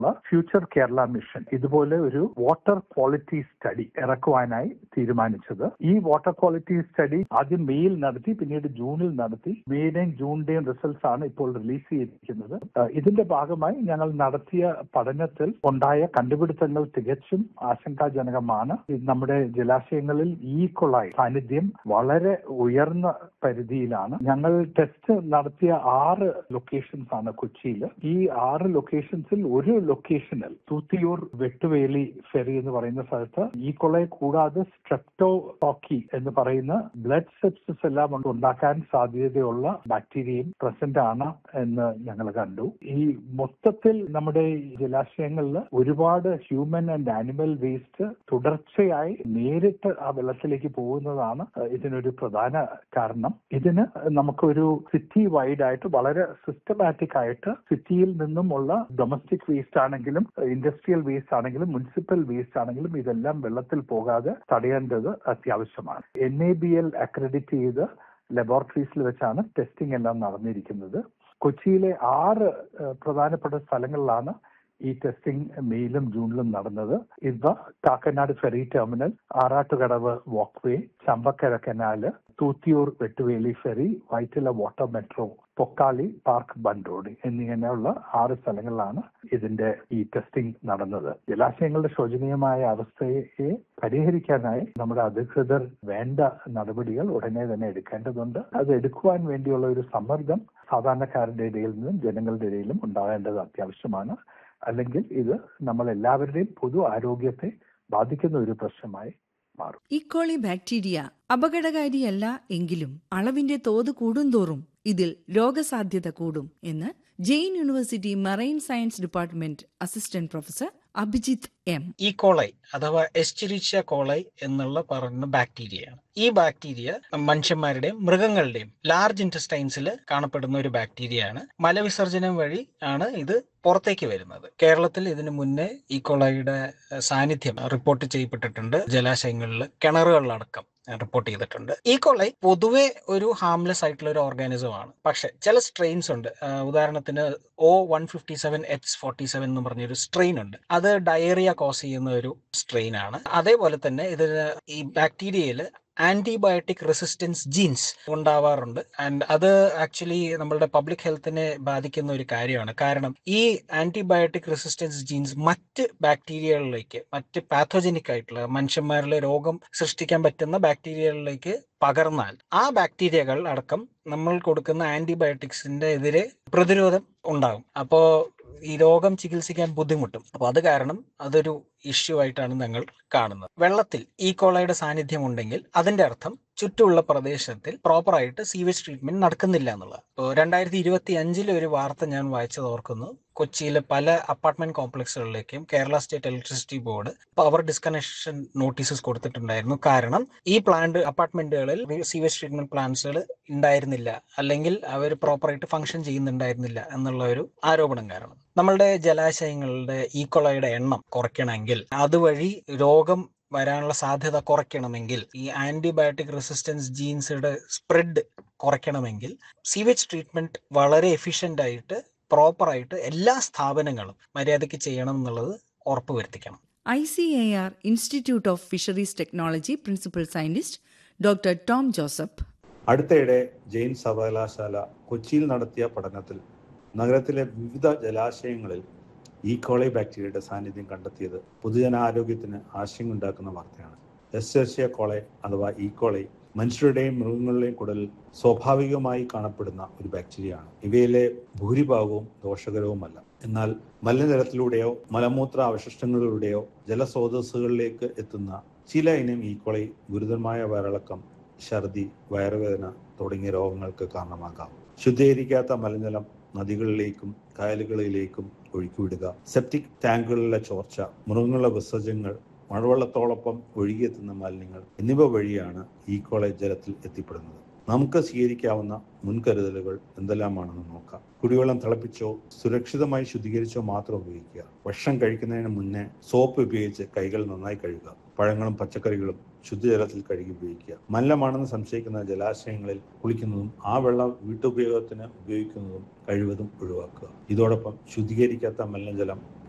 future Kerala mission ഇതുപോലെ ഒരു water quality study ഇറക്കുവാനായി തീരുമാനിച്ചത് ഈ വാട്ടർ ക്വാളിറ്റി സ്റ്റഡി ആദ്യം മെയ്യിൽ നടത്തി പിന്നീട് ജൂണിൽ നടത്തി മെയ്യുടെയും ജൂണിന്റെയും റിസൾട്ട്സ് ആണ് ഇപ്പോൾ റിലീസ് ചെയ്തിരിക്കുന്നത് ഏഹ് ഇതിന്റെ ഭാഗമായി ഞങ്ങൾ നടത്തിയ പഠനത്തിൽ ഉണ്ടായ കണ്ടുപിടുത്തങ്ങൾ തികച്ചും ആശങ്കാജനകമാണ് ഇത് നമ്മുടെ ജലാശയങ്ങളിൽ ഈ കൊള്ളായി സാന്നിധ്യം വളരെ ഉയർന്ന പരിധിയിലാണ് ഞങ്ങൾ ടെസ്റ്റ് നടത്തിയ ആറ് ലൊക്കേഷൻസ് ആണ് കൊച്ചിയിൽ ഈ ആറ് ലൊക്കേഷൻസിൽ ഒരു ലൊക്കേഷനിൽ തൂത്തിയൂർ വെട്ടുവേലി ഫെറി എന്ന് പറയുന്ന സ്ഥലത്ത് ഈ കൊള്ളയെ കൂടാതെ സ്ട്രെപ്റ്റോകോക്കി എന്ന് പറയുന്ന ബ്ലഡ് സെപ്സിസ് എല്ലാം ഉണ്ടാക്കാൻ സാധ്യതയുള്ള ബാക്ടീരിയയും പ്രസന്റ് ആണ് എന്ന് ഞങ്ങൾ കണ്ടു ഈ മൊത്തത്തിൽ നമ്മുടെ ഈ ജലാശയങ്ങളിൽ ഒരുപാട് ഹ്യൂമൻ ആൻഡ് ആനിമൽ വേസ്റ്റ് തുടർച്ചയായി നേരിട്ട് ആ വെള്ളത്തിലേക്ക് പോകുന്നതാണ് ഇതിനൊരു പ്രധാന കാരണം ഇതിന് നമുക്കൊരു സിറ്റി വൈഡ് ആയിട്ട് വളരെ സിസ്റ്റമാറ്റിക് ആയിട്ട് സിറ്റിയിൽ നിന്നുമുള്ള ഡൊമസ്റ്റിക് വേസ്റ്റ് ആണെങ്കിലും ഇൻഡസ്ട്രിയൽ വേസ്റ്റ് ആണെങ്കിലും മുനിസിപ്പൽ വേസ്റ്റ് ആണെങ്കിലും ഇതെല്ലാം വെള്ളത്തിൽ പോകാതെ തടയേണ്ടത് അത്യാവശ്യമാണ് N A B L accredit ചെയ്ത് ലബോറട്ടറീസിൽ വെച്ചാണ് ടെസ്റ്റിംഗ് എല്ലാം നടന്നിരിക്കുന്നത് കൊച്ചിയിലെ ആറ് ഏഹ്, പ്രധാനപ്പെട്ട സ്ഥലങ്ങളിലാണ് ഈ ടെസ്റ്റിംഗ് മെയ്യിലും ജൂണിലും നടന്നത് ഇവ Kakkanad ferry terminal Arattukadavu walkway Champakkara canal Thuthiyoor Vettuveli ferry Vyttila water metro Pokkali park bund road എന്നിങ്ങനെയുള്ള ആറ് സ്ഥലങ്ങളിലാണ് ഇതിന്റെ ഈ ടെസ്റ്റിംഗ് നടന്നത് ജലാശയങ്ങളുടെ ശോചനീയമായ അവസ്ഥയെ പരിഹരിക്കാനായി നമ്മുടെ അധികൃതർ വേണ്ട നടപടികൾ ഉടനെ തന്നെ എടുക്കേണ്ടതുണ്ട് അത് എടുക്കുവാൻ വേണ്ടിയുള്ള ഒരു സമ്മർദ്ദം സാധാരണക്കാരുടെ ഇടയിൽ നിന്നും ജനങ്ങളുടെ ഇടയിലും ഉണ്ടാകേണ്ടത് അത്യാവശ്യമാണ് അല്ലെങ്കിൽ ഇത് നമ്മൾ എല്ലാവരുടെയും പൊതു ആരോഗ്യത്തെ ബാധിക്കുന്ന ഒരു പ്രശ്നമായി മാറും ഇക്കോളി ബാക്ടീരിയ അപകടകാരിയല്ല എങ്കിലും അളവിന്റെ തോത് കൂടുന്തോറും ഇതിൽ രോഗസാധ്യത കൂടും എന്ന് Jain university marine science department assistant professor Abhijith M E coli അഥവാ എസ്റ്റിരിച്ച കോളൈ എന്നുള്ള പറയുന്ന ബാക്ടീരിയയാണ് ഈ ബാക്ടീരിയ മനുഷ്യന്മാരുടെയും മൃഗങ്ങളുടെയും ലാർജ് ഇൻറ്റസ്റ്റൈൻസിൽ കാണപ്പെടുന്ന ഒരു ബാക്ടീരിയയാണ് മലവിസർജനം വഴി ആണ് ഇത് പുറത്തേക്ക് വരുന്നത് കേരളത്തിൽ ഇതിനു മുന്നേ ഈ കോളൈയുടെ സാന്നിധ്യം റിപ്പോർട്ട് ചെയ്യപ്പെട്ടിട്ടുണ്ട് ജലാശയങ്ങളിൽ കിണറുകളിലടക്കം റിപ്പോർട്ട് ചെയ്തിട്ടുണ്ട് ഈ കൊളൈ പൊതുവെ ഒരു ഹാംലെസ് ആയിട്ടുള്ള ഒരു ഓർഗാനിസം ആണ് പക്ഷെ ചില സ്ട്രെയിൻസ് ഉണ്ട് ആ, ഉദാഹരണത്തിന് O one fifty seven H forty seven എന്ന് പറഞ്ഞൊരു സ്ട്രെയിൻ ഉണ്ട് അത് ഡയറിയ കോസ് ചെയ്യുന്ന ഒരു സ്ട്രെയിൻ ആണ് അതേപോലെ തന്നെ ഇതിന് ഈ ബാക്ടീരിയയിൽ ആന്റിബയോട്ടിക് റെസിസ്റ്റൻസ് ജീൻസ് ഉണ്ടാവാറുണ്ട് ആൻഡ് അത് ആക്ച്വലി നമ്മളുടെ പബ്ലിക് ഹെൽത്തിനെ ബാധിക്കുന്ന ഒരു കാര്യമാണ് കാരണം ഈ ആന്റിബയോട്ടിക് റെസിസ്റ്റൻസ് ജീൻസ് മറ്റ് ബാക്ടീരിയകളിലേക്ക് മറ്റ് പാത്തോജനിക് ആയിട്ടുള്ള മനുഷ്യന്മാരിലെ രോഗം സൃഷ്ടിക്കാൻ പറ്റുന്ന ബാക്ടീരിയകളിലേക്ക് പകർന്നാൽ ആ ബാക്ടീരിയകൾ അടക്കം നമ്മൾ കൊടുക്കുന്ന ആന്റിബയോട്ടിക്സിന്റെ എതിരെ പ്രതിരോധം ഉണ്ടാകും അപ്പോൾ ഈ രോഗം ചികിത്സിക്കാൻ ബുദ്ധിമുട്ടും അപ്പോൾ അത് കാരണം അതൊരു ഇഷ്യൂ ആയിട്ടാണ് ഞങ്ങൾ കാണുന്നത് വെള്ളത്തിൽ ഈ കോളയുടെ സാന്നിധ്യം ഉണ്ടെങ്കിൽ അതിന്റെ അർത്ഥം ചുറ്റുമുള്ള പ്രദേശത്തിൽ പ്രോപ്പറായിട്ട് സീവേജ് ട്രീറ്റ്മെന്റ് നടക്കുന്നില്ല എന്നുള്ളത് ഇപ്പോൾ രണ്ടായിരത്തി ഇരുപത്തി അഞ്ചിലെ ഒരു വാർത്ത ഞാൻ വായിച്ചത് ഓർക്കുന്നു കൊച്ചിയിലെ പല അപ്പാർട്ട്മെന്റ് കോംപ്ലക്സുകളിലേക്കും Kerala state electricity board power disconnection notices കൊടുത്തിട്ടുണ്ടായിരുന്നു കാരണം ഈ പ്ലാന്റ് അപ്പാർട്ട്മെന്റുകളിൽ സീവേജ് ട്രീറ്റ്മെന്റ് പ്ലാന്റ്സുകൾ ഉണ്ടായിരുന്നില്ല അല്ലെങ്കിൽ അവർ പ്രോപ്പറായിട്ട് ഫംഗ്ഷൻ ചെയ്യുന്നുണ്ടായിരുന്നില്ല എന്നുള്ള ഒരു ആരോപണം കാരണം നമ്മളുടെ ജലാശയങ്ങളുടെ ഈക്വളയുടെ എണ്ണം കുറയ്ക്കണമെങ്കിൽ അതുവഴി രോഗം വരാനുള്ള സാധ്യത കുറയ്ക്കണമെങ്കിൽ ഈ ആന്റിബയോട്ടിക് റെസിസ്റ്റൻസ് ജീൻസുടെ സ്പ്രെഡ് കുറയ്ക്കണമെങ്കിൽ സീവേജ് ട്രീറ്റ്മെന്റ് വളരെ എഫിഷ്യന്റ് ആയിട്ട് പ്രോപ്പറായിട്ട് എല്ലാ സ്ഥാപനങ്ങളും മര്യാദയ്ക്ക് ചെയ്യണം എന്നുള്ളത് ഉറപ്പുവരുത്തിക്കണം I C A R institute of fisheries technology principal scientist doctor Tom Joseph അടുത്തയിടെ ജെയിൻ സർവകലാശാല കൊച്ചിയിൽ നടത്തിയ പഠനത്തിൽ നഗരത്തിലെ വിവിധ ജലാശയങ്ങളിൽ ഈ കോളൈ ബാക്ടീരിയയുടെ സാന്നിധ്യം കണ്ടെത്തിയത് പൊതുജനാരോഗ്യത്തിന് ആശങ്കയുണ്ടാക്കുന്ന വാർത്തയാണ് എസ്റ്റേഷ്യ കോളൈ അഥവാ ഈ കോളൈ മനുഷ്യരുടെയും മൃഗങ്ങളുടെയും കുടലിൽ സ്വാഭാവികമായി കാണപ്പെടുന്ന ഒരു ബാക്ടീരിയയാണ് ഇവയിലെ ഭൂരിഭാഗവും ദോഷകരവുമല്ല എന്നാൽ മലിനജലത്തിലൂടെയോ മലമൂത്ര അവശിഷ്ടങ്ങളിലൂടെയോ ജലസ്രോതസ്സുകളിലേക്ക് എത്തുന്ന ചില ഇനം ഈക്കോളൈ ഗുരുതരമായ വയറിളക്കം ഛർദി വയറുവേദന തുടങ്ങിയ രോഗങ്ങൾക്ക് കാരണമാകാം ശുദ്ധീകരിക്കാത്ത മലിനജലം നദികളിലേക്കും കായലുകളിലേക്കും ഒഴുക്കിവിടുക സെപ്റ്റിക് ടാങ്കുകളിലെ ചോർച്ച മൃഗങ്ങളുടെ വിസർജ്യങ്ങൾ മഴവെള്ളത്തോടൊപ്പം ഒഴുകിയെത്തുന്ന മാലിന്യങ്ങൾ എന്നിവ വഴിയാണ് ഈ കോളേജ് ജലത്തിൽ എത്തിപ്പെടുന്നത് നമുക്ക് സ്വീകരിക്കാവുന്ന മുൻകരുതലുകൾ എന്തെല്ലാമാണെന്ന് നോക്കാം കുടിവെള്ളം തിളപ്പിച്ചോ സുരക്ഷിതമായി ശുദ്ധീകരിച്ചോ മാത്രം ഉപയോഗിക്കുക ഭക്ഷണം കഴിക്കുന്നതിന് മുന്നേ സോപ്പ് ഉപയോഗിച്ച് കൈകൾ നന്നായി കഴുകുക പഴങ്ങളും പച്ചക്കറികളും ശുദ്ധജലത്തിൽ കഴുകി ഉപയോഗിക്കുക മലിനമാണെന്ന് സംശയിക്കുന്ന ജലാശയങ്ങളിൽ കുളിക്കുന്നതും ആ വെള്ളം വീട്ടുപയോഗത്തിന് ഉപയോഗിക്കുന്നതും കഴിവതും ഒഴിവാക്കുക ഇതോടൊപ്പം ശുദ്ധീകരിക്കാത്ത മലിനജലം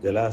ജലാ